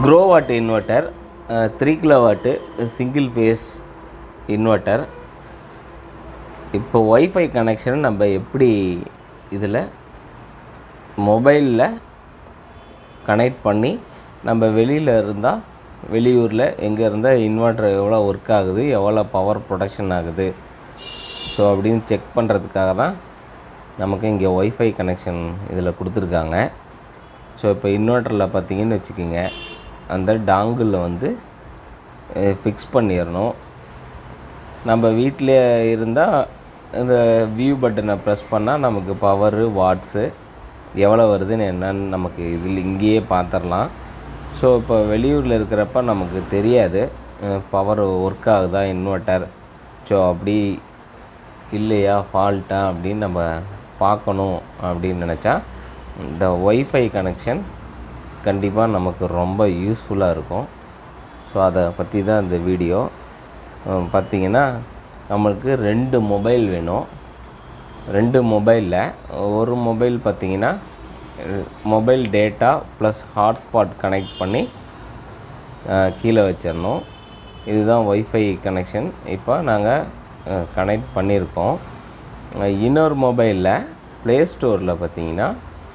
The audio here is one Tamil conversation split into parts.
grow Growatt inverter three kilo watt single phase inverter இப்போ ஒய்ஃபை கனெக்ஷன் நம்ம எப்படி இதில் மொபைலில் கனெக்ட் பண்ணி நம்ம வெளியில் இருந்தால் வெளியூரில் எங்கே இருந்தால் இன்வெர்ட்டர் எவ்வளோ ஒர்க் ஆகுது எவ்வளோ பவர் ப்ரொடக்ஷன் ஆகுது ஸோ அப்படின்னு செக் பண்ணுறதுக்காக தான் நமக்கு இங்கே ஒய்ஃபை கனெக்ஷன் இதில் கொடுத்துருக்காங்க ஸோ இப்போ இன்வெர்ட்டரில் பார்த்தீங்கன்னு வச்சுக்கோங்க அந்த டாங்கிளில் வந்து ஃபிக்ஸ் பண்ணிடணும் நம்ம வீட்டில் இருந்தால் இந்த வியூ பட்டனை ப்ரெஸ் பண்ணால் நமக்கு பவரு வாட்ஸு எவ்வளோ வருதுன்னு என்னன்னு நமக்கு இதில் இங்கேயே பார்த்துடலாம் ஸோ இப்போ வெளியூரில் இருக்கிறப்ப நமக்கு தெரியாது பவர் ஒர்க் ஆகுதா இன்வெர்ட்டர் ஸோ அப்படி இல்லையா ஃபால்ட்டா அப்படின்னு நம்ம பார்க்கணும் அப்படின்னு நினச்சா இந்த ஒய்ஃபை கனெக்ஷன் கண்டிப்பாக நமக்கு ரொம்ப யூஸ்ஃபுல்லாக இருக்கும் ஸோ அதை பற்றி தான் இந்த வீடியோ பார்த்திங்கன்னா நம்மளுக்கு ரெண்டு மொபைல் வேணும் ரெண்டு மொபைலில் ஒரு மொபைல் பார்த்திங்கன்னா mobile data plus hotspot connect பண்ணி அஹ், கீழே வச்சிடணும் இதுதான் ஒய்ஃபை கனெக்ஷன் இப்போ நாங்கள் கனெக்ட் பண்ணியிருக்கோம் அஹ், இன்னொரு மொபைலில் ப்ளே ஸ்டோரில் பார்த்தீங்கன்னா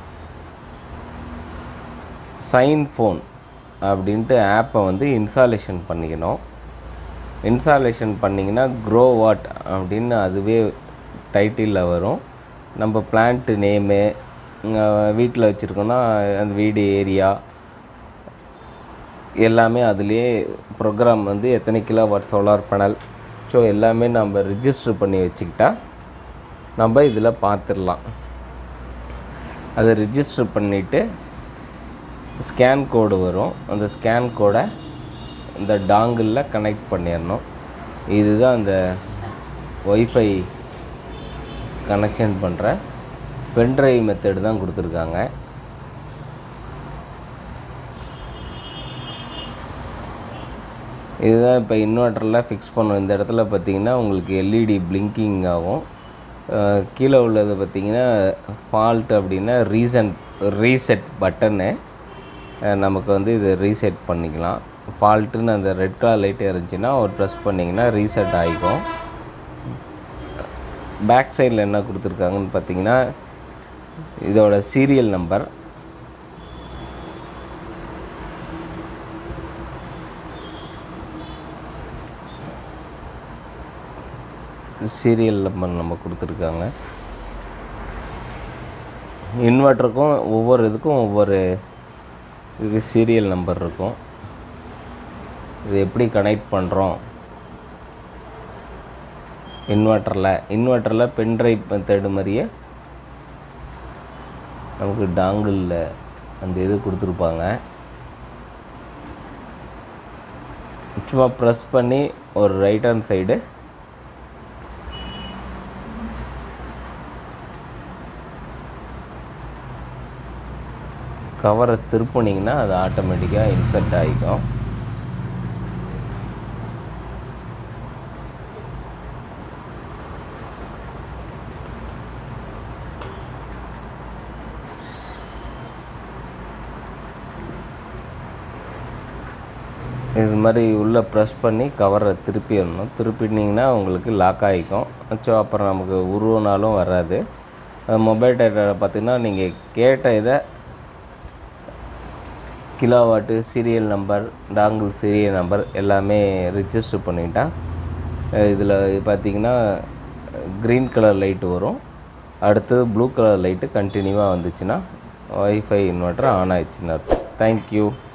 சைன் ஃபோன் அப்படின்ட்டு ஆப்பை வந்து இன்ஸ்டாலேஷன் பண்ணிக்கணும் இன்ஸ்டாலேஷன் பண்ணிங்கன்னா க்ரோ வாட் அப்படின்னு அதுவே டைட்டிலில் வரும் நம்ம பிளான்ட்டு நேமு வீட்டில் வச்சுருக்கோன்னா அந்த வீடு ஏரியா எல்லாமே அதுலேயே ப்ரோக்ராம் வந்து எத்தனை kilo watt solar panel so எல்லாமே நம்ம ரிஜிஸ்டர் பண்ணி வச்சுக்கிட்டா நம்ம இதில் பார்த்துடலாம் அதை ரிஜிஸ்டர் பண்ணிவிட்டு ஸ்கேன் கோடு வரும் அந்த ஸ்கேன் கோடை இந்த டாங்கிளில் கனெக்ட் பண்ணிடணும் இதுதான் அந்த ஒய்ஃபை கனெக்ஷன் பண்ணுற பென்ட்ரைவ் மெத்தடு தான் கொடுத்துருக்காங்க இதுதான் இப்போ இன்வெர்ட்டரில் ஃபிக்ஸ் பண்ணும் இந்த இடத்துல பார்த்தீங்கன்னா உங்களுக்கு எல்இடி பிளிங்கிங் ஆகும் அஹ் கீழே உள்ளது பார்த்தீங்கன்னா ஃபால்ட் அப்படின்னா ரீசன் ரீசெட் பட்டனு நமக்கு வந்து இது ரீசெட் பண்ணிக்கலாம் ஃபால்ட்டுன்னு அந்த ரெட் கலர் லைட் இருந்துச்சுன்னா ஒரு ப்ரெஸ் பண்ணிங்கன்னா ரீசெட் ஆகிக்கும் பேக் சைடில் என்ன கொடுத்துருக்காங்கன்னு பார்த்தீங்கன்னா இதோட சீரியல் நம்பர் சீரியல் நம்பர் நம்ம கொடுத்துருக்காங்க இன்வெர்ட்டருக்கும் ஒவ்வொரு இதுக்கும் ஒவ்வொரு இதுக்கு சீரியல் நம்பர் இருக்கும் இது எப்படி கனெக்ட் பண்ணுறோம் இன்வெர்ட்டரில் இன்வெர்ட்டரில் பென்ட்ரைவ் மெத்தடு மாதிரியே நமக்கு டாங்கிளில் அந்த இது கொடுத்துருப்பாங்க சும்மா ப்ரெஸ் பண்ணி ஒரு ரைட் ஹேண்ட் சைடு கவரை திருப்புனீங்கன்னா அது ஆட்டோமேட்டிக்காக இன்சர்ட் ஆகிக்கும் இது மாதிரி உள்ளே ப்ரெஸ் பண்ணி கவரை திருப்பிடணும் திருப்பினீங்கன்னா உங்களுக்கு லாக் ஆகிக்கும் ஸோ அப்புறம் நமக்கு உருவனாலும் வராது மொபைல் டேட்டாவில் பார்த்தீங்கன்னா நீங்கள் கேட்ட இதை kilowatt serial number dongle serial number எல்லாமே ரிஜிஸ்டர் பண்ணிட்டா இதில் பார்த்தீங்கன்னா க்ரீன் கலர் லைட்டு வரும் அடுத்தது ப்ளூ கலர் லைட்டு கண்டினியூவாக வந்துச்சுன்னா ஒய்ஃபை இன்வெர்ட்டர் ஆன் ஆயிடுச்சுன்னு அர்த்தம் தேங்க்யூ